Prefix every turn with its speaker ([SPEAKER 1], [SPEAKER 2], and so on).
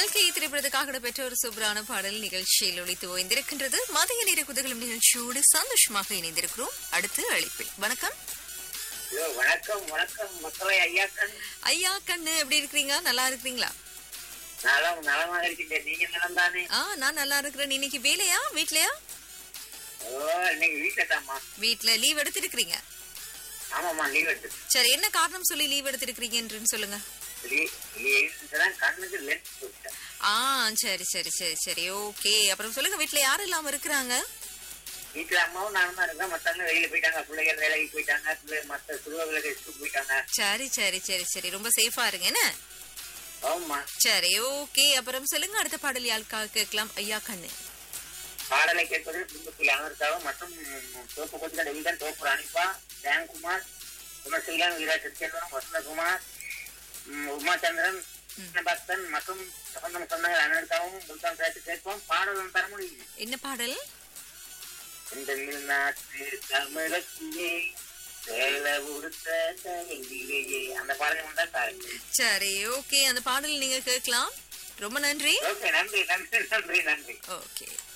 [SPEAKER 1] வாழ்க்கை திரைப்படத்துக்காக பெற்ற ஒரு சூப்பரான பாடல் நிகழ்ச்சியில் ஒழித்து ஓய்ந்திருக்கின்றது மதிய நேர குதகலம் நிகழ்ச்சியோடு சந்தோஷமாக இணைந்திருக்கிறோம் அடுத்து அழைப்பில் வணக்கம்
[SPEAKER 2] ஐயோ வணக்கம் வணக்கம் மக்களை ஐயாக்கள்
[SPEAKER 1] ஐயா கண்ணு எப்படி இருக்கிறீங்க நல்லா இருக்கிறீங்களா
[SPEAKER 2] நலம் நலமாக இருக்கின்றேன் நீங்க நலம் தானே
[SPEAKER 1] ஆ நான் நல்லா இருக்கிறேன் இன்னைக்கு வேலையா வீட்லயா
[SPEAKER 2] ஓ இன்னைக்கு வீட்டுல தாம்மா
[SPEAKER 1] வீட்ல லீவ் எடுத்திருக்கிறீங்க
[SPEAKER 2] ஆமாம்மா லீவ் எடுத்து
[SPEAKER 1] சரி என்ன காரணம் சொல்லி லீவ் எடுத்திருக்கிறீங்கன்னு சொல்லுங்க
[SPEAKER 2] லீவ் கண்ணுக்கு லென்ஸ் போட்டேன்
[SPEAKER 1] ஆ சரி சரி சரி சரி ஓகே அப்புறம் சொல்லுங்க வீட்ல யாரும் இல்லாம இருக்கிறாங்க
[SPEAKER 2] வீட்டுல அம்மாவும் நானும் தான் இருக்கேன் மத்தவங்க வெளியில போயிட்டாங்க பிள்ளைகள் வேலைக்கு போயிட்டாங்க பிள்ளை- மத்த சிறுவர்களுக்கு ஸ்கூல் போயிட்டாங்க
[SPEAKER 1] சரி சரி சரி சரி ரொம்ப சேஃபா இருங்க என்ன
[SPEAKER 2] ஆமா
[SPEAKER 1] சரி ஓகே அப்புறம் சொல்லுங்க அடுத்த பாடல் யாருக்காக கேட்கலாம் ஐயா கண்ணு
[SPEAKER 2] பாடலை கேட்பது குடும்பத்தில் அமர்த்தாவும் மற்றும் தோப்பு கொஞ்சம் டெல்லிதான் தோப்பு அனிப்பா ஜெயக்குமார் குணசீலன் வீராட்சி செல்வம் வசந்தகுமார் ம், உமாச்சந்திரன் பக்தன் மற்றும் சம்பந்தம் சொந்தங்கள் அனைத்தாவும் புல்தான் சேர்த்து கேட்போம் பாடலும் தர முடியும்
[SPEAKER 1] என்ன பாடல்
[SPEAKER 2] இந்த நாட்டு தமிழச்சியே சேல உடுத்த தயங்கிலேயே அந்த பாடலும் தான் தாருங்க
[SPEAKER 1] சரி ஓகே அந்த பாடல் நீங்க கேட்கலாம் ரொம்ப நன்றி
[SPEAKER 2] ஓகே நன்றி நன்றி நன்றி நன்றி
[SPEAKER 1] ஓகே